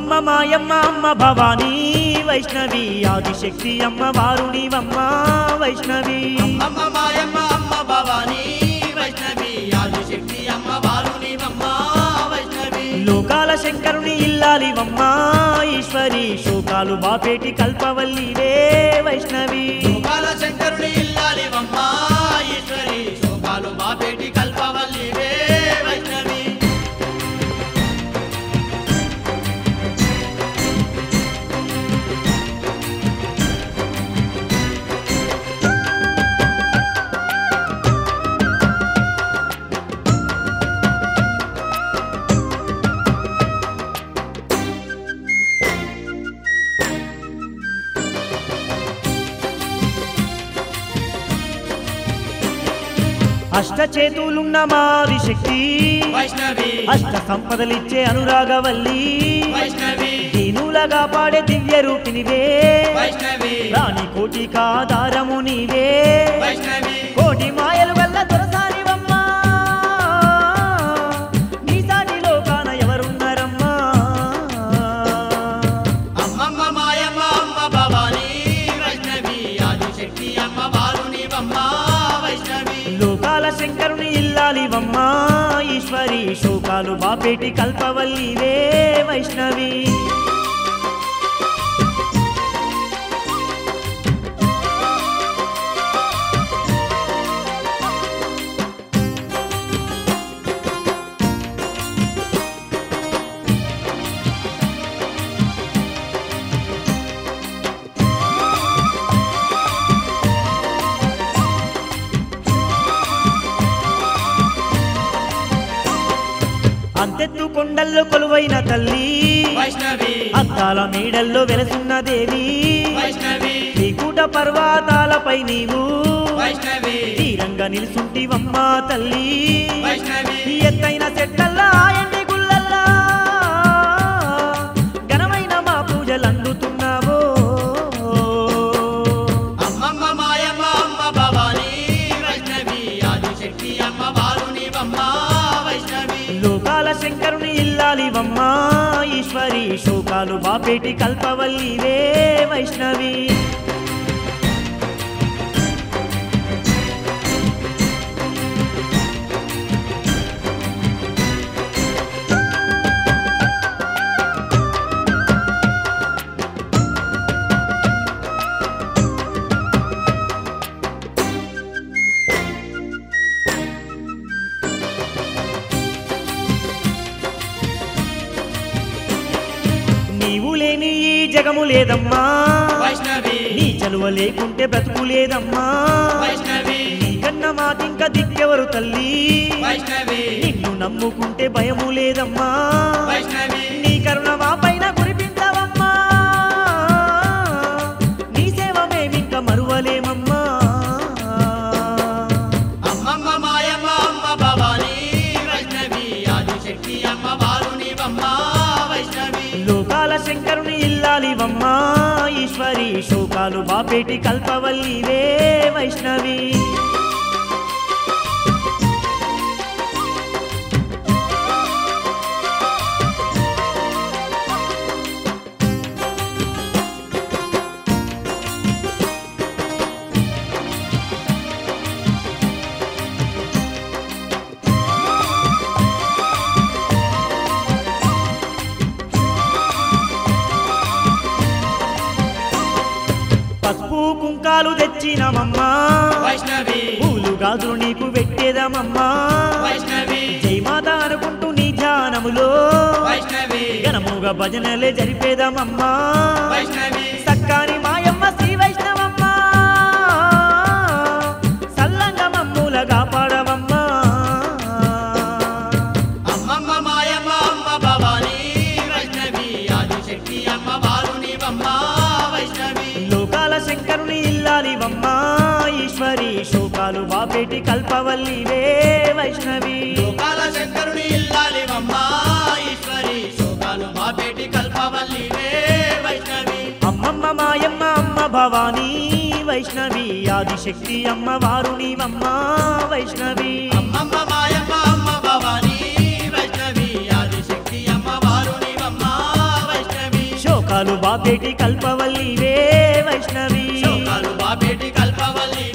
అమ్మమ్మ మాయమ్మ అమ్మ భవానీ వైష్ణవి ఆదిశక్తి అమ్మ వారుణివమ్మ వైష్ణవి అమ్మ మాయమ్మ అమ్మ భవానీ వైష్ణవి ఆదిశక్తి అమ్మ వారునివమ్మ వైష్ణవి లోకాల శంకరుని ఇల్లాలివమ్మ ఈశ్వరి శోకాలు బాపేటి కల్పవల్లివే వైష్ణవి శోకాల శంకరుని ఇల్లాలివమ్మ ఈశ్వరి శోకాలు బాపేటి కల్పవల్లివే వైష్ణవి అష్ట చేతులున్న మాది శక్తి వైష్ణవి అష్ట సంపదలిచ్చే అనురాగవల్లి వైష్ణవి దీనులగా పాడే దివ్య రూపినివే వైష్ణవి రాణి కోటి కాదారము నీవే వైష్ణవి కోటి మాయలు వల్ల దొరసానివమ్మా నీ సాటి లోకాన ఎవరున్నారమ్మా అమ్మమ్మ మాయమ్మ అమ్మ భవానీ వైష్ణవి ఆదిశక్తి అమ్మ వారునివమ్మ వైష్ణవి లోకాల శంకరుని ఇల్లాలివమ్మా ఈశ్వరి శోకాలు బాపేటి కల్పవల్లివే వైష్ణవి అంతెత్తు కొండల్లో కొలువైన తల్లి వైష్ణవి అద్దాల మేడల్లో వెలసున్న దేవి వైష్ణవి త్రికూట పర్వతాలపై నీవు వైష్ణవి తీరంగా నిలుసుంటివమ్మా తల్లి వైష్ణవి ఈ ఎత్తైన చెట్టల్లా ఎండి గుళ్ళల్లా ఘనమైన మా పూజలు అందుతున్నావో అమ్మమ్మ మాయమ్మ అమ్మ భవానీ వైష్ణవి ఆదిశక్తి అమ్మ వారునివమ్మ వైష్ణవి లోకాల శంకరుని ఇల్లాలివమ్మా ఈశ్వరి శోకాలు బాపేటి కల్పవల్లివే వైష్ణవి నీవు లేని ఈ జగము లేదమ్మా వైష్ణవి నీ చలువ లేకుంటే బ్రతుకు లేదమ్మా వైష్ణవి నీకన్నా మాకింక దిక్కెవరు తల్లి వైష్ణవి నిన్ను నమ్ముకుంటే భయము లేదమ్మా వైష్ణవి నీ కరుణ మా పైన కురిపించవమ్మా నీ సేవ మేమింక మరువలేమమ్మా అమ్మమ్మ మాయమ్మ అమ్మ భవానీ వైష్ణవి ఆదిశక్తి అమ్మ వారునివమ్మ వైష్ణవి లోకాల శంకరుని ఇల్లాలివమ్మా ఈశ్వరి శోకాలు బాపేటి కల్పవల్లివే వైష్ణవి పసుపు కుంకాలు తెచ్చినమమ్మా వైష్ణవి పూలు గాజులు నీకు పెట్టేదమమ్మా వైష్ణవి జై మాత అనుకుంటూ నీ ధ్యానములో వైష్ణవి ఘనముగా భజనలే జరిపేదమమ్మా వైష్ణవి సక్కాని మాయమ్మ శ్రీ వైష్ణవమ్మ సల్లంగా మమ్ములగా పాడవమ్మా అమ్మమ్మ మాయమ్మ అమ్మ భవానీ వైష్ణవి ఆదిశక్తి అమ్మ వారునివమ్మ వైష్ణవి లోకాల శంకరుని ఇల్లాలివమ్మా ఈశ్వరి శోకాలు బాపేటి కల్పవల్లివే వైష్ణవి లోకాల శంకరుని ఇల్లాలివమ్మ ఈశ్వరి శోకాలు మాపేటి కల్పవల్లివే వైష్ణవి అమ్మమ్మ మాయమ్మ అమ్మ భవానీ వైష్ణవి ఆదిశక్తి అమ్మ వారునివమ్మ వైష్ణవి అమ్మమ్మ మాయమ్మ అమ్మ భవానీ వైష్ణవి ఆదిశక్తి అమ్మ వారునివమ్మ వైష్ణవి శోకాలు బాపేటి కల్పవల్లివే వైష్ణవి శోకాలు బాపేటి కల్పవల్లి